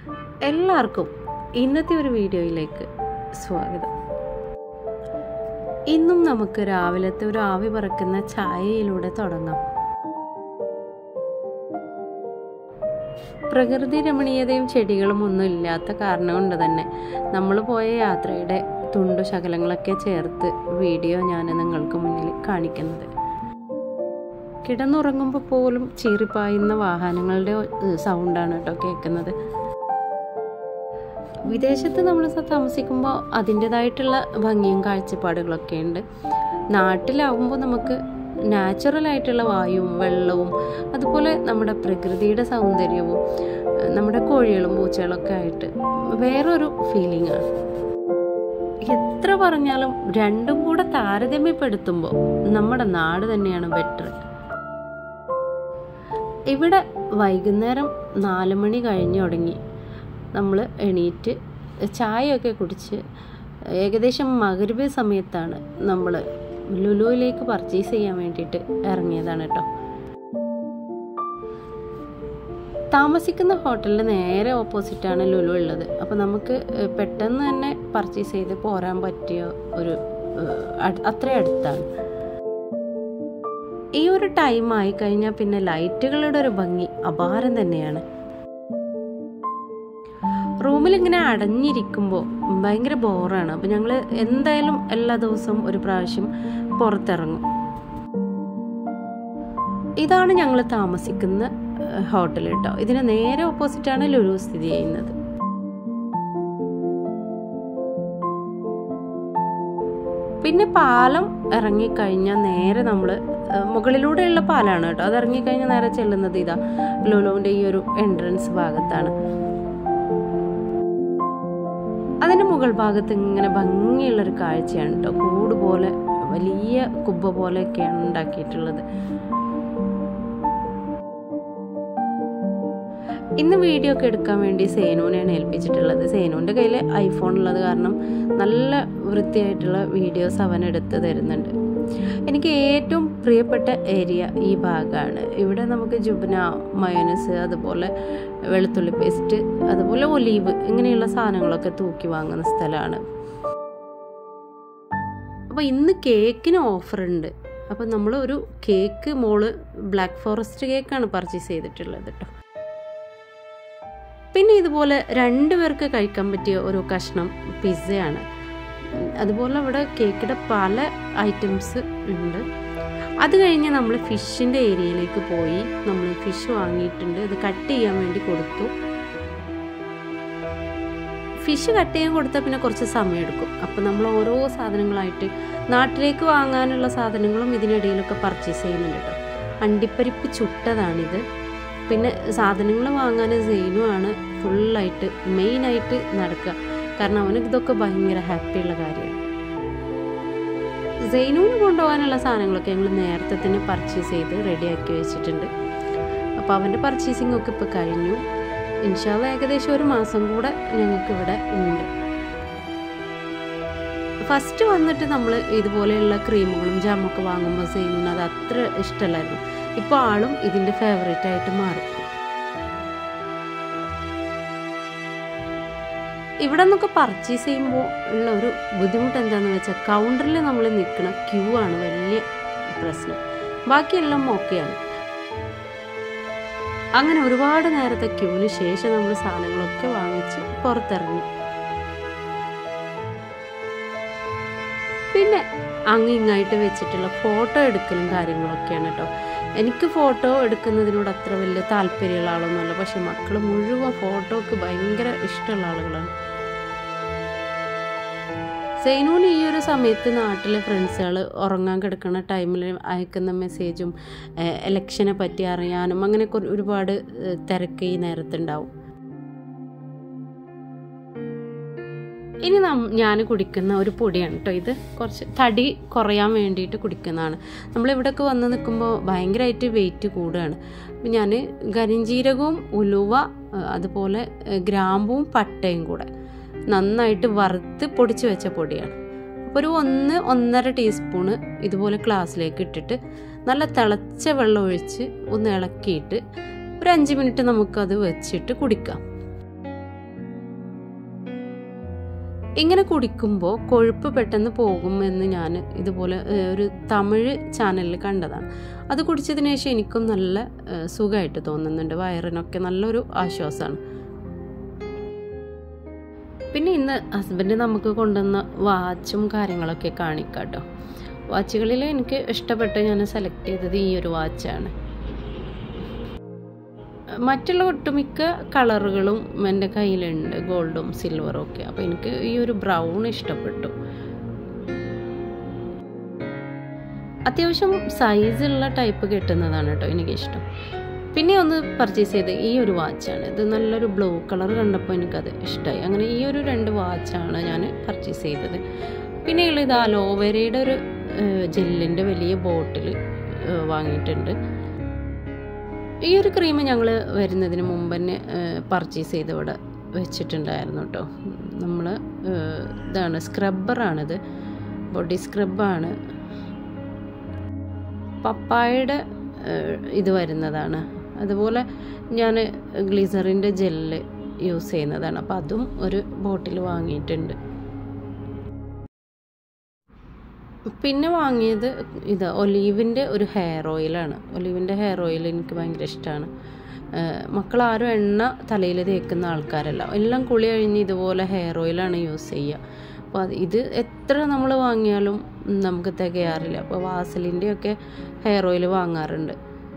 എല്ലാവർക്കും ഇന്നത്തെ ഒരു വീഡിയോയിലേക്ക് സ്വാഗതം ഇന്നും നമുക്ക് രാവിലത്തെ ഒരു ആവി പറക്കുന്ന ചായയിലൂടെ തുടങ്ങാം പ്രകൃതി രമണീയതയും ചെടികളും ഒന്നും ഇല്ലാത്ത കാരണം കൊണ്ട് തന്നെ നമ്മൾ പോയ യാത്രയുടെ തുണ്ടു ശകലങ്ങളൊക്കെ ചേർത്ത് വീഡിയോ ഞാൻ നിങ്ങൾക്ക് മുന്നിൽ കാണിക്കുന്നത് കിടന്നുറങ്ങുമ്പോൾ പോലും ചീറിപ്പായുന്ന വാഹനങ്ങളുടെ സൗണ്ടാണ് കേട്ടോ കേൾക്കുന്നത് വിദേശത്ത് നമ്മൾ താമസിക്കുമ്പോൾ അതിൻ്റെതായിട്ടുള്ള ഭംഗിയും കാഴ്ചപ്പാടുകളൊക്കെ ഉണ്ട് നാട്ടിലാവുമ്പോൾ നമുക്ക് നാച്ചുറൽ ആയിട്ടുള്ള വായുവും വെള്ളവും അതുപോലെ നമ്മുടെ പ്രകൃതിയുടെ സൗന്ദര്യവും നമ്മുടെ കോഴികളും പൂച്ചകളൊക്കെ ആയിട്ട് വേറൊരു ഫീലിംഗ് ആണ് എത്ര പറഞ്ഞാലും രണ്ടും കൂടെ താരതമ്യപ്പെടുത്തുമ്പോൾ നമ്മുടെ നാട് തന്നെയാണ് ബെറ്റർ ഇവിടെ വൈകുന്നേരം നാല് മണി കഴിഞ്ഞു തുടങ്ങി നമ്മൾ എണീറ്റ് ചായയൊക്കെ കുടിച്ച് ഏകദേശം മകരുബ സമയത്താണ് നമ്മൾ ലുലുവിലേക്ക് പർച്ചേസ് ചെയ്യാൻ വേണ്ടിയിട്ട് ഇറങ്ങിയതാണ് കേട്ടോ താമസിക്കുന്ന ഹോട്ടലിൻ്റെ നേരെ ഓപ്പോസിറ്റാണ് ലുലു ഉള്ളത് അപ്പോൾ നമുക്ക് പെട്ടെന്ന് തന്നെ പർച്ചേസ് ചെയ്ത് പോരാൻ പറ്റിയ ഒരു അത്ര അടുത്താണ് ഈ ഒരു ടൈം ആയി കഴിഞ്ഞാൽ പിന്നെ ലൈറ്റുകളുടെ ഒരു ഭംഗി അപാരം തന്നെയാണ് റൂമിൽ ഇങ്ങനെ അടഞ്ഞിരിക്കുമ്പോൾ ഭയങ്കര ബോറാണ് അപ്പം ഞങ്ങൾ എന്തായാലും എല്ലാ ദിവസവും ഒരു പ്രാവശ്യം പുറത്തിറങ്ങും ഇതാണ് ഞങ്ങൾ താമസിക്കുന്ന ഹോട്ടൽ കേട്ടോ ഇതിന് നേരെ ഓപ്പോസിറ്റാണ് ലുലു സ്ഥിതി ചെയ്യുന്നത് പിന്നെ പാലം ഇറങ്ങിക്കഴിഞ്ഞാൽ നേരെ നമ്മൾ മുകളിലൂടെയുള്ള പാലാണ് കേട്ടോ അത് ഇറങ്ങിക്കഴിഞ്ഞാൽ നേരെ ചെല്ലുന്നത് ഇതാ ലുലുവിൻ്റെ ഈ ഒരു എൻട്രൻസ് ഭാഗത്താണ് അതിൻ്റെ മുകൾ ഭാഗത്ത് ഇങ്ങനെ ഭംഗിയുള്ളൊരു കാഴ്ചയാണ് കേട്ടോ കൂട് പോലെ വലിയ കുബ്ബ പോലെയൊക്കെയാണ് ഉണ്ടാക്കിയിട്ടുള്ളത് ഇന്ന് വീഡിയോ ഒക്കെ എടുക്കാൻ വേണ്ടി സേനുവിനെയാണ് ഏൽപ്പിച്ചിട്ടുള്ളത് സേനുവിൻ്റെ കയ്യിൽ ഐഫോൺ ഉള്ളത് കാരണം നല്ല വൃത്തിയായിട്ടുള്ള വീഡിയോസ് അവൻ എടുത്ത് തരുന്നുണ്ട് എനിക്ക് ഏറ്റവും പ്രിയപ്പെട്ട ഏരിയ ഈ ഭാഗമാണ് ഇവിടെ നമുക്ക് ജുബ്ന മയോനസ് അതുപോലെ വെളുത്തുള്ളി പേസ്റ്റ് അതുപോലെ ഒലീവ് ഇങ്ങനെയുള്ള സാധനങ്ങളൊക്കെ തൂക്കി വാങ്ങുന്ന സ്ഥലമാണ് അപ്പോൾ ഇന്ന് കേക്കിന് ഓഫർ ഉണ്ട് അപ്പോൾ നമ്മൾ ഒരു കേക്ക് മോള് ബ്ലാക്ക് ഫോറസ്റ്റ് കേക്കാണ് പർച്ചേസ് ചെയ്തിട്ടുള്ളത് കേട്ടോ പിന്നെ ഇതുപോലെ രണ്ട് പേർക്ക് കഴിക്കാൻ പറ്റിയ ഒരു കഷ്ണം പിസ്സയാണ് അതുപോലെ അവിടെ കേക്കിൻ്റെ പല ഐറ്റംസ് ഉണ്ട് അത് കഴിഞ്ഞ് നമ്മൾ ഫിഷിൻ്റെ ഏരിയയിലേക്ക് പോയി നമ്മൾ ഫിഷ് വാങ്ങിയിട്ടുണ്ട് അത് കട്ട് ചെയ്യാൻ വേണ്ടി കൊടുത്തു ഫിഷ് കട്ട് ചെയ്യാൻ കൊടുത്താൽ പിന്നെ കുറച്ച് സമയം എടുക്കും അപ്പോൾ നമ്മൾ ഓരോ സാധനങ്ങളായിട്ട് നാട്ടിലേക്ക് വാങ്ങാനുള്ള സാധനങ്ങളും ഇതിനിടയിലൊക്കെ പർച്ചേസ് ചെയ്യുന്നുണ്ട് കേട്ടോ അണ്ടിപ്പരിപ്പ് ചുട്ടതാണിത് പിന്നെ സാധനങ്ങൾ വാങ്ങാൻ സെയിനുമാണ് ഫുള്ളായിട്ട് മെയിനായിട്ട് നടക്കുക കാരണം അവന് ഇതൊക്കെ ഭയങ്കര ഹാപ്പിയുള്ള കാര്യമാണ് സെയിനൂന് കൊണ്ടുപോകാനുള്ള സാധനങ്ങളൊക്കെ ഞങ്ങൾ നേരത്തെ തന്നെ പർച്ചേസ് ചെയ്ത് റെഡിയാക്കി വെച്ചിട്ടുണ്ട് അപ്പോൾ അവൻ്റെ പർച്ചേസിംഗ് ഒക്കെ ഇപ്പോൾ കഴിഞ്ഞു ഇൻഷാല്ല ഏകദേശം ഒരു മാസം കൂടെ ഞങ്ങൾക്ക് ഇവിടെ ഉണ്ട് ഫസ്റ്റ് വന്നിട്ട് നമ്മൾ ഇതുപോലെയുള്ള ക്രീമുകളും ജാമൊക്കെ വാങ്ങുമ്പോൾ സെയിനൂന് അത് അത്ര ഇഷ്ടമല്ലായിരുന്നു ഇപ്പോൾ ആളും ഇതിൻ്റെ ഫേവറേറ്റ് ആയിട്ട് മാറി ഇവിടെ നിന്നൊക്കെ പർച്ചേസ് ചെയ്യുമ്പോൾ ഉള്ള ഒരു ബുദ്ധിമുട്ട് എന്താണെന്ന് വെച്ചാൽ കൗണ്ടറിൽ നമ്മൾ നിൽക്കുന്ന ക്യൂ ആണ് വലിയ പ്രശ്നം ബാക്കിയെല്ലാം ഓക്കെയാണ് അങ്ങനെ ഒരുപാട് നേരത്തെ ക്യൂവിന് ശേഷം നമ്മൾ സാധനങ്ങളൊക്കെ വാങ്ങിച്ച് പുറത്തിറങ്ങി പിന്നെ അങ്ങ് ഇങ്ങായിട്ട് വെച്ചിട്ടുള്ള ഫോട്ടോ എടുക്കലും കാര്യങ്ങളൊക്കെയാണ് കേട്ടോ എനിക്ക് ഫോട്ടോ എടുക്കുന്നതിനോട് അത്ര വലിയ താല്പര്യമുള്ള ആളൊന്നുമല്ല പക്ഷെ മക്കൾ മുഴുവൻ ഫോട്ടോക്ക് ഭയങ്കര ഇഷ്ടമുള്ള ആളുകളാണ് സൈനൂന് ഈ ഒരു സമയത്ത് നാട്ടിലെ ഫ്രണ്ട്സുകൾ ഉറങ്ങാൻ കിടക്കുന്ന ടൈമിൽ അയക്കുന്ന മെസ്സേജും എലക്ഷനെ പറ്റി അറിയാനും അങ്ങനെ ഒരുപാട് തിരക്ക് ഈ നേരത്തുണ്ടാവും ഇനി ഞാൻ കുടിക്കുന്ന ഒരു പൊടിയാണ് കേട്ടോ ഇത് കുറച്ച് തടി കുറയാൻ വേണ്ടിയിട്ട് കുടിക്കുന്നതാണ് നമ്മളിവിടെയൊക്കെ വന്ന് നിൽക്കുമ്പോൾ ഭയങ്കരമായിട്ട് വെയിറ്റ് കൂടുകയാണ് അപ്പം ഞാൻ കരിഞ്ചീരകവും ഉലുവ അതുപോലെ ഗ്രാമ്പും പട്ടയും കൂടെ നന്നായിട്ട് വറുത്ത് പൊടിച്ച് വെച്ച പൊടിയാണ് അപ്പോൾ ഒരു ഒന്ന് ഒന്നര ടീസ്പൂണ് ഇതുപോലെ ഗ്ലാസ്സിലേക്ക് ഇട്ടിട്ട് നല്ല തിളച്ച വെള്ളം ഒഴിച്ച് ഒന്ന് ഇളക്കിയിട്ട് ഒരു അഞ്ച് മിനിറ്റ് നമുക്കത് വെച്ചിട്ട് കുടിക്കാം ഇങ്ങനെ കുടിക്കുമ്പോൾ കൊഴുപ്പ് പെട്ടെന്ന് പോകുമെന്ന് ഞാൻ ഇതുപോലെ ഏഹ്, ഒരു തമിഴ് ചാനലിൽ കണ്ടതാണ് അത് കുടിച്ചതിന് ശേഷം എനിക്കും നല്ല ഏഹ്, സുഖമായിട്ട് തോന്നുന്നുണ്ട് വയറിനൊക്കെ നല്ലൊരു ആശ്വാസമാണ് പിന്നെ ഇന്ന് ഹസ്ബൻഡ് നമുക്ക് കൊണ്ടുവന്ന വാച്ചും കാര്യങ്ങളൊക്കെ കാണിക്കാം കേട്ടോ വാച്ചുകളിൽ എനിക്ക് ഇഷ്ടപ്പെട്ട് ഞാൻ സെലക്ട് ചെയ്തത് ഈ ഒരു വാച്ചാണ് മറ്റുള്ള ഒട്ടുമിക്ക കളറുകളും എൻ്റെ കയ്യിലുണ്ട് ഗോൾഡും സിൽവറും ഒക്കെ അപ്പോൾ എനിക്ക് ഈ ഒരു ബ്രൗൺ ഇഷ്ടപ്പെട്ടു അത്യാവശ്യം സൈസുള്ള ടൈപ്പ് കിട്ടുന്നതാണ് കേട്ടോ എനിക്കിഷ്ടം പിന്നെ ഒന്ന് പർച്ചേസ് ചെയ്ത് ഈ ഒരു വാച്ചാണ് ഇത് നല്ലൊരു ബ്ലൂ കളർ കണ്ടപ്പോൾ എനിക്കത് ഇഷ്ടമായി അങ്ങനെ ഈ ഒരു രണ്ട് വാച്ചാണ് ഞാൻ പർച്ചേസ് ചെയ്തത് പിന്നെ ഉള്ള ഇത് അലോവേരയുടെ ഒരു ജെല്ലിൻ്റെ വലിയ ബോട്ടിൽ വാങ്ങിയിട്ടുണ്ട് ഈ ഒരു ക്രീം ഞങ്ങൾ വരുന്നതിന് മുമ്പ് തന്നെ പർച്ചേസ് ചെയ്ത് ഇവിടെ വെച്ചിട്ടുണ്ടായിരുന്നു കേട്ടോ നമ്മൾ ഇതാണ് സ്ക്രബ്ബറാണിത് ബോഡി സ്ക്രബാണ് പപ്പായയുടെ ഏഹ്, ഇത് വരുന്നതാണ് അതുപോലെ ഞാൻ ഗ്ലിസറിൻ്റെ ജെല്ല് യൂസ് ചെയ്യുന്നതാണ് അപ്പോൾ അതും ഒരു ബോട്ടിൽ വാങ്ങിയിട്ടുണ്ട് പിന്നെ വാങ്ങിയത് ഇത് ഒലീവിൻ്റെ ഒരു ഹെയർ ഓയിലാണ് ഒലീവിൻ്റെ ഹെയർ ഓയിൽ എനിക്ക് ഭയങ്കര ഇഷ്ടമാണ് മക്കളാരും എണ്ണ തലയിൽ തേക്കുന്ന ആൾക്കാരല്ല എല്ലാം കുളി കഴിഞ്ഞ് ഇതുപോലെ ഹെയർ ഓയിലാണ് യൂസ് ചെയ്യുക അപ്പോൾ അത് ഇത് എത്ര നമ്മൾ വാങ്ങിയാലും നമുക്ക് തികയാറില്ല അപ്പോൾ വാസലിൻ്റെയൊക്കെ ഹെയർ ഓയിൽ വാങ്ങാറുണ്ട്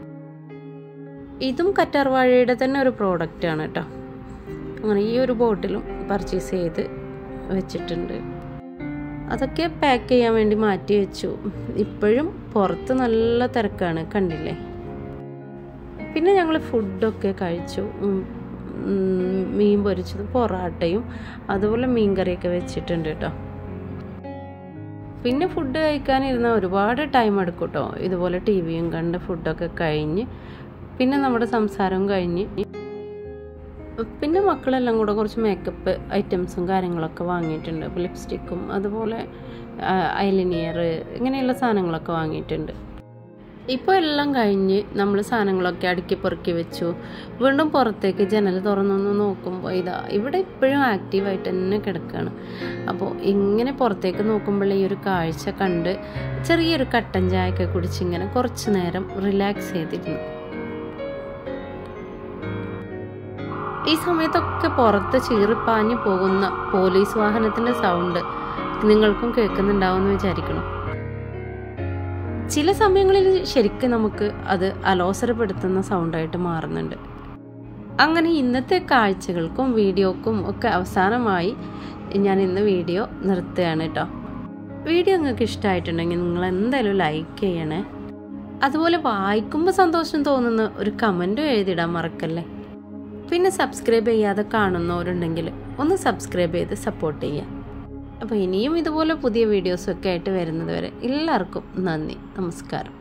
ഇതും കറ്റാർവാഴയുടെ തന്നെ ഒരു പ്രോഡക്റ്റാണ് കേട്ടോ അങ്ങനെ ഈ ഒരു ബോട്ടിലും പർച്ചേസ് ചെയ്ത് വെച്ചിട്ടുണ്ട് അതൊക്കെ പാക്ക് ചെയ്യാൻ വേണ്ടി മാറ്റി വെച്ചു ഇപ്പോഴും പുറത്ത് നല്ല തിരക്കാണ് കണ്ടില്ലേ പിന്നെ ഞങ്ങൾ ഫുഡൊക്കെ കഴിച്ചു ഉം, ഉം, മീൻ പൊരിച്ചതും പൊറാട്ടയും അതുപോലെ മീൻ കറിയൊക്കെ വെച്ചിട്ടുണ്ട് കേട്ടോ പിന്നെ ഫുഡ് കഴിക്കാനിരുന്ന ഒരുപാട് ടൈം എടുക്കും കേട്ടോ ഇതുപോലെ ടി വിയും കണ്ട് ഫുഡൊക്കെ കഴിഞ്ഞ് പിന്നെ നമ്മുടെ സംസാരവും കഴിഞ്ഞ് പിന്നെ മക്കളെല്ലാം കൂടെ കുറച്ച് മേക്കപ്പ് ഐറ്റംസും കാര്യങ്ങളൊക്കെ വാങ്ങിയിട്ടുണ്ട് അപ്പോൾ ലിപ്സ്റ്റിക്കും അതുപോലെ ഐലിനിയർ ഇങ്ങനെയുള്ള സാധനങ്ങളൊക്കെ വാങ്ങിയിട്ടുണ്ട് ഇപ്പോൾ എല്ലാം കഴിഞ്ഞ് നമ്മൾ സാധനങ്ങളൊക്കെ അടുക്കി പെറുക്കി വെച്ചു വീണ്ടും പുറത്തേക്ക് ജനൽ തുറന്നൊന്ന് നോക്കുമ്പോൾ ഇതാ ഇവിടെ ഇപ്പോഴും ആക്റ്റീവായിട്ട് തന്നെ കിടക്കുകയാണ് അപ്പോൾ ഇങ്ങനെ പുറത്തേക്ക് നോക്കുമ്പോൾ ഈ ഒരു കാഴ്ച കണ്ട് ചെറിയൊരു കട്ടൻ ചായയൊക്കെ കുടിച്ച് ഇങ്ങനെ കുറച്ച് നേരം റിലാക്സ് ചെയ്തിരുന്നു ഈ സമയത്തൊക്കെ പുറത്ത് ചീറിപ്പാഞ്ഞു പോകുന്ന പോലീസ് വാഹനത്തിന്റെ സൗണ്ട് നിങ്ങൾക്കും കേൾക്കുന്നുണ്ടാവുമെന്ന് വിചാരിക്കണം ചില സമയങ്ങളിൽ ശരിക്കും നമുക്ക് അത് അലോസരപ്പെടുത്തുന്ന സൗണ്ടായിട്ട് മാറുന്നുണ്ട് അങ്ങനെ ഇന്നത്തെ കാഴ്ചകൾക്കും വീഡിയോക്കും ഒക്കെ അവസാനമായി ഞാൻ ഇന്ന് വീഡിയോ നിർത്തുകയാണ് കേട്ടോ വീഡിയോ നിങ്ങൾക്ക് ഇഷ്ടമായിട്ടുണ്ടെങ്കിൽ നിങ്ങൾ എന്തായാലും ലൈക്ക് ചെയ്യണേ അതുപോലെ വായിക്കുമ്പോൾ സന്തോഷം തോന്നുന്ന ഒരു കമൻറ്റും എഴുതിയിടാൻ മറക്കല്ലേ പിന്നെ സബ്സ്ക്രൈബ് ചെയ്യാതെ കാണുന്നവരുണ്ടെങ്കിൽ ഒന്ന് സബ്സ്ക്രൈബ് ചെയ്ത് സപ്പോർട്ട് ചെയ്യുക അപ്പോൾ ഇനിയും ഇതുപോലെ പുതിയ വീഡിയോസൊക്കെ ആയിട്ട് വരുന്നത് വരെ എല്ലാവർക്കും നന്ദി നമസ്കാരം